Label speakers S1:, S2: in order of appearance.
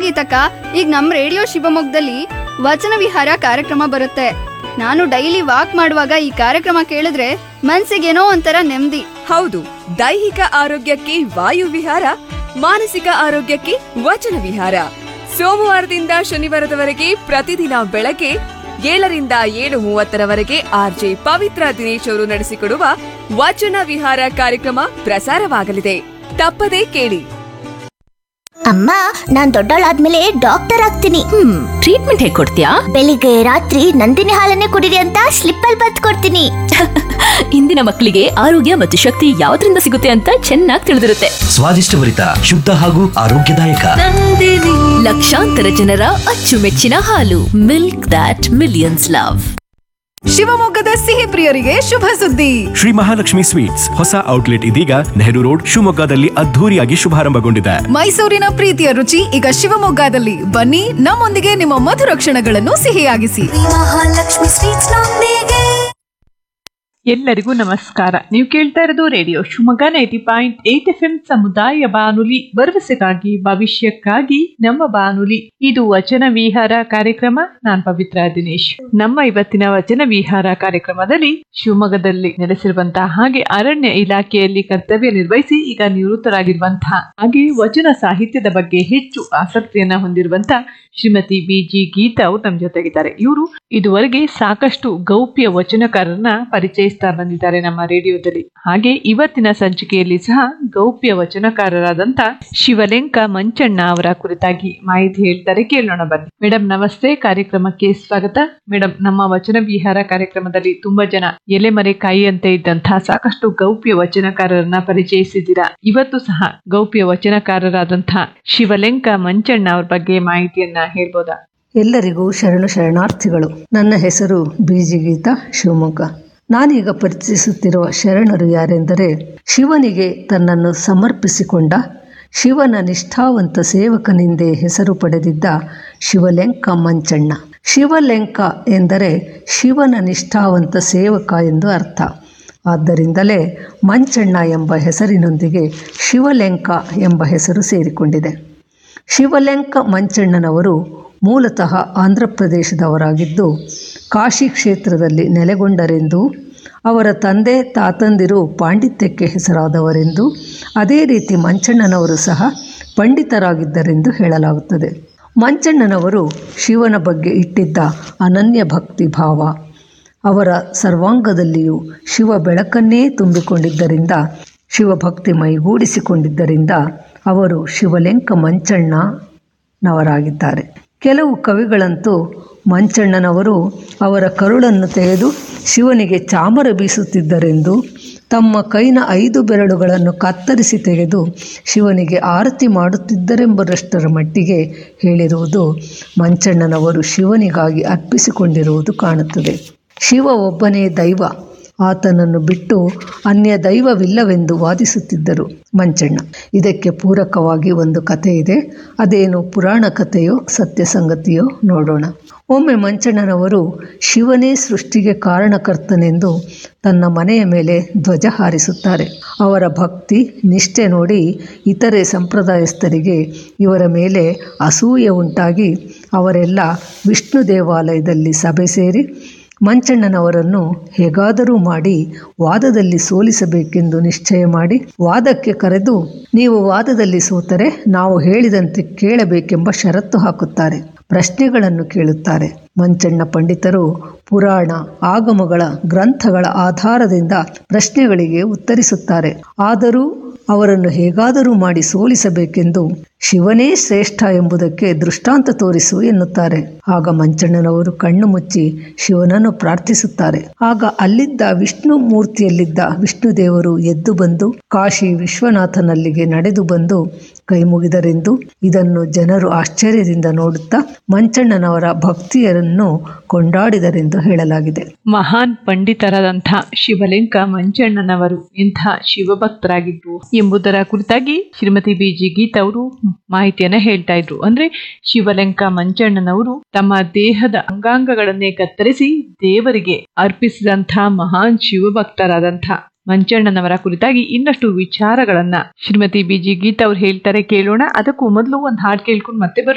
S1: ಗೀತಕ್ಕ ಈಗ ನಮ್ ರೇಡಿಯೋ ಶಿವಮೊಗ್ಗದಲ್ಲಿ ವಚನ ವಿಹಾರ ಕಾರ್ಯಕ್ರಮ ಬರುತ್ತೆ ನಾನು ಡೈಲಿ ವಾಕ್ ಮಾಡುವಾಗ ಈ ಕಾರ್ಯಕ್ರಮ ಕೇಳಿದ್ರೆ ಮನ್ಸಿಗೇನೋ ಒಂಥರ ನೆಮ್ಮದಿ
S2: ಹೌದು ದೈಹಿಕ ಆರೋಗ್ಯಕ್ಕೆ ವಾಯು ವಿಹಾರ ಮಾನಸಿಕ ಆರೋಗ್ಯಕ್ಕೆ ವಚನ ವಿಹಾರ ಸೋಮವಾರದಿಂದ ಶನಿವಾರದವರೆಗೆ ಪ್ರತಿದಿನ ಬೆಳಗ್ಗೆ ಏಳರಿಂದ ಏಳು ಮೂವತ್ತರವರೆಗೆ ಆರ್ಜೆ ಪವಿತ್ರ ದಿನೇಶ್ ಅವರು ನಡೆಸಿಕೊಡುವ ವಚನ ವಿಹಾರ ಕಾರ್ಯಕ್ರಮ ಪ್ರಸಾರವಾಗಲಿದೆ ತಪ್ಪದೇ ಕೇಳಿ
S3: ಅಮ್ಮ ನಾನ್ ದೊಡ್ಡವಳಾದ್ಮೇಲೆ ಡಾಕ್ಟರ್ ಆಗ್ತೀನಿ
S4: ಹ್ಮ್ ಟ್ರೀಟ್ಮೆಂಟ್ ಹೇಗ್ ಕೊಡ್ತೀಯಾ
S3: ಬೆಳಿಗ್ಗೆ ರಾತ್ರಿ ನಂದಿನಿ ಹಾಲನ್ನೇ ಕುಡಿರಿ ಅಂತ ಸ್ಲಿಪ್ ಅಲ್ಲಿ ಬತ್ ಕೊಡ್ತೀನಿ
S4: ಇಂದಿನ ಮಕ್ಕಳಿಗೆ ಆರೋಗ್ಯ ಮತ್ತು ಶಕ್ತಿ ಯಾವ್ದ್ರಿಂದ ಸಿಗುತ್ತೆ ಅಂತ ಚೆನ್ನಾಗಿ ತಿಳಿದಿರುತ್ತೆ
S5: ಸ್ವಾದಿಷ್ಟಭರಿತ ಶುದ್ಧ ಹಾಗೂ ಆರೋಗ್ಯದಾಯಕ
S4: ಲಕ್ಷಾಂತರ ಜನರ ಅಚ್ಚುಮೆಚ್ಚಿನ ಹಾಲು ಮಿಲ್ಕ್ ದಾಟ್ ಮಿಲಿಯನ್ಸ್ ಲವ್
S6: ಶಿವಮೊಗ್ಗದ ಸಿಹಿ ಪ್ರಿಯರಿಗೆ ಶುಭ ಸುದ್ದಿ
S7: ಶ್ರೀ ಮಹಾಲಕ್ಷ್ಮಿ ಸ್ವೀಟ್ಸ್ ಹೊಸ ಔಟ್ಲೆಟ್ ಇದೀಗ ನೆಹರು ರೋಡ್ ಶಿವಮೊಗ್ಗದಲ್ಲಿ ಅದ್ಧೂರಿಯಾಗಿ ಶುಭಾರಂಭಗೊಂಡಿದೆ
S6: ಮೈಸೂರಿನ ಪ್ರೀತಿಯ ರುಚಿ ಈಗ ಶಿವಮೊಗ್ಗದಲ್ಲಿ ಬನ್ನಿ ನಮ್ಮೊಂದಿಗೆ ನಿಮ್ಮ ಮಧುರ ಕ್ಷಣಗಳನ್ನು ಸಿಹಿಯಾಗಿಸಿ
S8: ಎಲ್ಲರಿಗೂ ನಮಸ್ಕಾರ ನೀವು ಕೇಳ್ತಾ ಇರೋದು radio Shivamogga ninety point eight F M ಸಮುದಾಯ ಬಾನುಲಿ ಭರವಸೆಗಾಗಿ ಭವಿಷ್ಯಕ್ಕಾಗಿ ನಮ್ಮ ಬಾನುಲಿ ಇದು ವಚನ ವಿಹಾರ ಕಾರ್ಯಕ್ರಮ ನಾನ್ ಪವಿತ್ರ ದಿನೇಶ್ ನಮ್ಮ ಇವತ್ತಿನ ವಚನ ವಿಹಾರ ಕಾರ್ಯಕ್ರಮದಲ್ಲಿ ಶಿವಮೊಗ್ಗದಲ್ಲಿ ನೆಲೆಸಿರುವಂತಹ ಹಾಗೆ ಅರಣ್ಯ ಇಲಾಖೆಯಲ್ಲಿ ಕರ್ತವ್ಯ ನಿರ್ವಹಿಸಿ ಈಗ ನಿವೃತ್ತರಾಗಿರುವಂತಹ ಹಾಗೆ ವಚನ ಸಾಹಿತ್ಯದ ಬಗ್ಗೆ ಹೆಚ್ಚು ಆಸಕ್ತಿಯನ್ನ ಹೊಂದಿರುವಂತಹ ಶ್ರೀಮತಿ ಬಿ ಜಿ ಗೀತಾ ಅವರು ನಮ್ಮ ಜೊತೆಗಿದ್ದಾರೆ ಇವರು ಇದುವರೆಗೆ ಸಾಕಷ್ಟು ಗೌಪ್ಯ ವಚನಕಾರರನ್ನ ಪರಿಚಯಿಸ್ತಾ ಬಂದಿದ್ದಾರೆ ನಮ್ಮ ರೇಡಿಯೋದಲ್ಲಿ ಹಾಗೆ ಇವತ್ತಿನ ಸಂಚಿಕೆಯಲ್ಲಿ ಸಹ ಗೌಪ್ಯ ವಚನಕಾರರಾದಂತ ಶಿವಲೆಂಕ ಮಂಚಣ್ಣ ಅವರ ಕುರಿತಾಗಿ ಮಾಹಿತಿ ಹೇಳ್ತಾರೆ ಕೇಳೋಣ ಬನ್ನಿ ಮೇಡಮ್ ನಮಸ್ತೆ ಕಾರ್ಯಕ್ರಮಕ್ಕೆ ಸ್ವಾಗತ ಮೇಡಮ್ ನಮ್ಮ ವಚನ ವಿಹಾರ ಕಾರ್ಯಕ್ರಮದಲ್ಲಿ ತುಂಬಾ ಜನ ಎಲೆಮರೆ ಕಾಯಿಯಂತೆ ಇದ್ದಂತಹ ಸಾಕಷ್ಟು ಗೌಪ್ಯ ವಚನಕಾರರನ್ನ ಪರಿಚಯಿಸಿದ್ದೀರಾ ಇವತ್ತು ಸಹ ಗೌಪ್ಯ ವಚನಕಾರರಾದಂತಹ ಶಿವಲೆಂಕ ಮಂಚಣ್ಣ ಅವ್ರ ಬಗ್ಗೆ ಮಾಹಿತಿಯನ್ನ ಹೇಳ್ಬೋದಾ
S9: ಎಲ್ಲರಿಗೂ ಶರಣು ಶರಣಾರ್ಥಿಗಳು ನನ್ನ ಹೆಸರು ಬೀಜಿ ಗೀತಾ ಶಿವಮೊಗ್ಗ ನಾನೀಗ ಪರಿಚಯಿಸುತ್ತಿರುವ ಶರಣರು ಯಾರೆಂದರೆ ಶಿವನಿಗೆ ತನ್ನನ್ನು ಸಮರ್ಪಿಸಿಕೊಂಡ ಶಿವನ ನಿಷ್ಠಾವಂತ ಸೇವಕನೆಂದೇ ಹೆಸರು ಪಡೆದಿದ್ದ ಶಿವಲೆಂಕ ಮಂಚಣ್ಣ ಶಿವಲೆಂಕ ಎಂದರೆ ಶಿವನ ನಿಷ್ಠಾವಂತ ಸೇವಕ ಎಂದು ಅರ್ಥ ಆದ್ದರಿಂದಲೇ ಮಂಚಣ್ಣ ಎಂಬ ಹೆಸರಿನೊಂದಿಗೆ ಶಿವಲೆಂಕ ಎಂಬ ಹೆಸರು ಸೇರಿಕೊಂಡಿದೆ ಶಿವಲೆಂಕ ಮಂಚಣ್ಣನವರು ಮೂಲತಃ ಆಂಧ್ರಪ್ರದೇಶದವರಾಗಿದ್ದು ಕಾಶಿ ಕ್ಷೇತ್ರದಲ್ಲಿ ನೆಲೆಗೊಂಡರೆಂದು ಅವರ ತಂದೆ ತಾತಂದಿರು ಪಾಂಡಿತ್ಯಕ್ಕೆ ಹೆಸರಾದವರೆಂದು ಅದೇ ರೀತಿ ಮಂಚಣ್ಣನವರು ಸಹ ಪಂಡಿತರಾಗಿದ್ದರೆಂದು ಹೇಳಲಾಗುತ್ತದೆ ಮಂಚಣ್ಣನವರು ಶಿವನ ಬಗ್ಗೆ ಇಟ್ಟಿದ್ದ ಅನನ್ಯ ಭಕ್ತಿ ಭಾವ ಅವರ ಸರ್ವಾಂಗದಲ್ಲಿಯೂ ಶಿವ ಬೆಳಕನ್ನೇ ತುಂಬಿಕೊಂಡಿದ್ದರಿಂದ ಶಿವಭಕ್ತಿ ಮೈಗೂಡಿಸಿಕೊಂಡಿದ್ದರಿಂದ ಅವರು ಶಿವಲೆಂಕ ಮಂಚಣ್ಣನವರಾಗಿದ್ದಾರೆ ಕೆಲವು ಕವಿಗಳಂತೂ ಮಂಚಣ್ಣನವರು ಅವರ ಕರುಳನ್ನು ತೆಗೆದು ಶಿವನಿಗೆ ಚಾಮರ ಬೀಸುತ್ತಿದ್ದರೆಂದು ತಮ್ಮ ಕೈನ ಐದು ಬೆರಳುಗಳನ್ನು ಕತ್ತರಿಸಿ ತೆಗೆದು ಶಿವನಿಗೆ ಆರತಿ ಮಾಡುತ್ತಿದ್ದರೆಂಬರಷ್ಟರ ಮಟ್ಟಿಗೆ ಹೇಳಿರುವುದು ಮಂಚಣ್ಣನವರು ಶಿವನಿಗಾಗಿ ಅರ್ಪಿಸಿಕೊಂಡಿರುವುದು ಕಾಣುತ್ತದೆ ಶಿವ ಒಬ್ಬನೇ ದೈವ ಆತನನ್ನು ಬಿಟ್ಟು ಅನ್ಯ ದೈವವಿಲ್ಲವೆಂದು ವಾದಿಸುತ್ತಿದ್ದರು ಮಂಚಣ್ಣ ಇದಕ್ಕೆ ಪೂರಕವಾಗಿ ಒಂದು ಕಥೆ ಇದೆ ಅದೇನು ಪುರಾಣ ಕಥೆಯೋ ಸತ್ಯ ಸಂಗತಿಯೋ ನೋಡೋಣ ಒಮ್ಮೆ ಮಂಚಣ್ಣನವರು ಶಿವನೇ ಸೃಷ್ಟಿಗೆ ಕಾರಣಕರ್ತನೆಂದು ತನ್ನ ಮನೆಯ ಮೇಲೆ ಧ್ವಜ ಹಾರಿಸುತ್ತಾರೆ ಅವರ ಭಕ್ತಿ ನಿಷ್ಠೆ ನೋಡಿ ಇತರೆ ಸಂಪ್ರದಾಯಸ್ಥರಿಗೆ ಇವರ ಮೇಲೆ ಅಸೂಯೆ ಉಂಟಾಗಿ ಅವರೆಲ್ಲ ವಿಷ್ಣು ದೇವಾಲಯದಲ್ಲಿ ಸಭೆ ಸೇರಿ ಮಂಚಣ್ಣನವರನ್ನು ಹೇಗಾದರೂ ಮಾಡಿ ವಾದದಲ್ಲಿ ಸೋಲಿಸಬೇಕೆಂದು ನಿಶ್ಚಯ ಮಾಡಿ ವಾದಕ್ಕೆ ಕರೆದು ನೀವು ವಾದದಲ್ಲಿ ಸೋತರೆ ನಾವು ಹೇಳಿದಂತೆ ಕೇಳಬೇಕೆಂಬ ಷರತ್ತು ಹಾಕುತ್ತಾರೆ ಪ್ರಶ್ನೆಗಳನ್ನು ಕೇಳುತ್ತಾರೆ ಮಂಚಣ್ಣ ಪಂಡಿತರು ಪುರಾಣ ಆಗಮಗಳ ಗ್ರಂಥಗಳ ಆಧಾರದಿಂದ ಪ್ರಶ್ನೆಗಳಿಗೆ ಉತ್ತರಿಸುತ್ತಾರೆ ಆದರೂ ಅವರನ್ನು ಹೇಗಾದರೂ ಮಾಡಿ ಸೋಲಿಸಬೇಕೆಂದು ಶಿವನೇ ಶ್ರೇಷ್ಠ ಎಂಬುದಕ್ಕೆ ದೃಷ್ಟಾಂತ ತೋರಿಸು ಎನ್ನುತ್ತಾರೆ ಆಗ ಮಂಚಣ್ಣನವರು ಕಣ್ಣು ಮುಚ್ಚಿ ಶಿವನನ್ನು ಪ್ರಾರ್ಥಿಸುತ್ತಾರೆ ಆಗ ಅಲ್ಲಿದ್ದ ವಿಷ್ಣು ಮೂರ್ತಿಯಲ್ಲಿದ್ದ ವಿಷ್ಣು ದೇವರು ಎದ್ದು ಬಂದು ಕಾಶಿ ವಿಶ್ವನಾಥನಲ್ಲಿಗೆ ನಡೆದು ಬಂದು ಕೈ ಮುಗಿದರೆಂದು ಇದನ್ನು ಜನರು ಆಶ್ಚರ್ಯದಿಂದ ನೋಡುತ್ತಾ ಮಂಚಣ್ಣನವರ ಭಕ್ತಿಯರನ್ನು ಕೊಂಡಾಡಿದರೆಂದು ಹೇಳಲಾಗಿದೆ
S8: ಮಹಾನ್ ಪಂಡಿತರಾದಂಥ ಶಿವಲಿಂಗ ಮಂಚಣ್ಣನವರು ಇಂಥ ಶಿವಭಕ್ತರಾಗಿದ್ರು ಎಂಬುದರ ಕುರಿತಾಗಿ ಶ್ರೀಮತಿ ಬಿ ಜಿ ಗೀತಾ ಅವರು ಮಾಹಿತಿಯನ್ನ ಹೇಳ್ತಾ ಇದ್ರು ಅಂದ್ರೆ ಶಿವಲಿಂಗ ಮಂಚಣ್ಣನವರು ತಮ್ಮ ದೇಹದ ಅಂಗಾಂಗಗಳನ್ನೇ ಕತ್ತರಿಸಿ ದೇವರಿಗೆ ಅರ್ಪಿಸಿದಂಥ ಮಹಾನ್ ಶಿವಭಕ್ತರಾದಂಥ ಮಂಚಣ್ಣನವರ ಕುರಿತಾಗಿ ಇನ್ನಷ್ಟು ವಿಚಾರಗಳನ್ನ ಶ್ರೀಮತಿ ಬಿ ಜಿ ಗೀತಾ ಅವ್ರು ಹೇಳ್ತಾರೆ ಕೇಳೋಣ ಅದಕ್ಕೂ ಮೊದಲು ಒಂದು ಹಾಡು ಕೇಳ್ಕೊಂಡು ಮತ್ತೆ ಬರೋಣ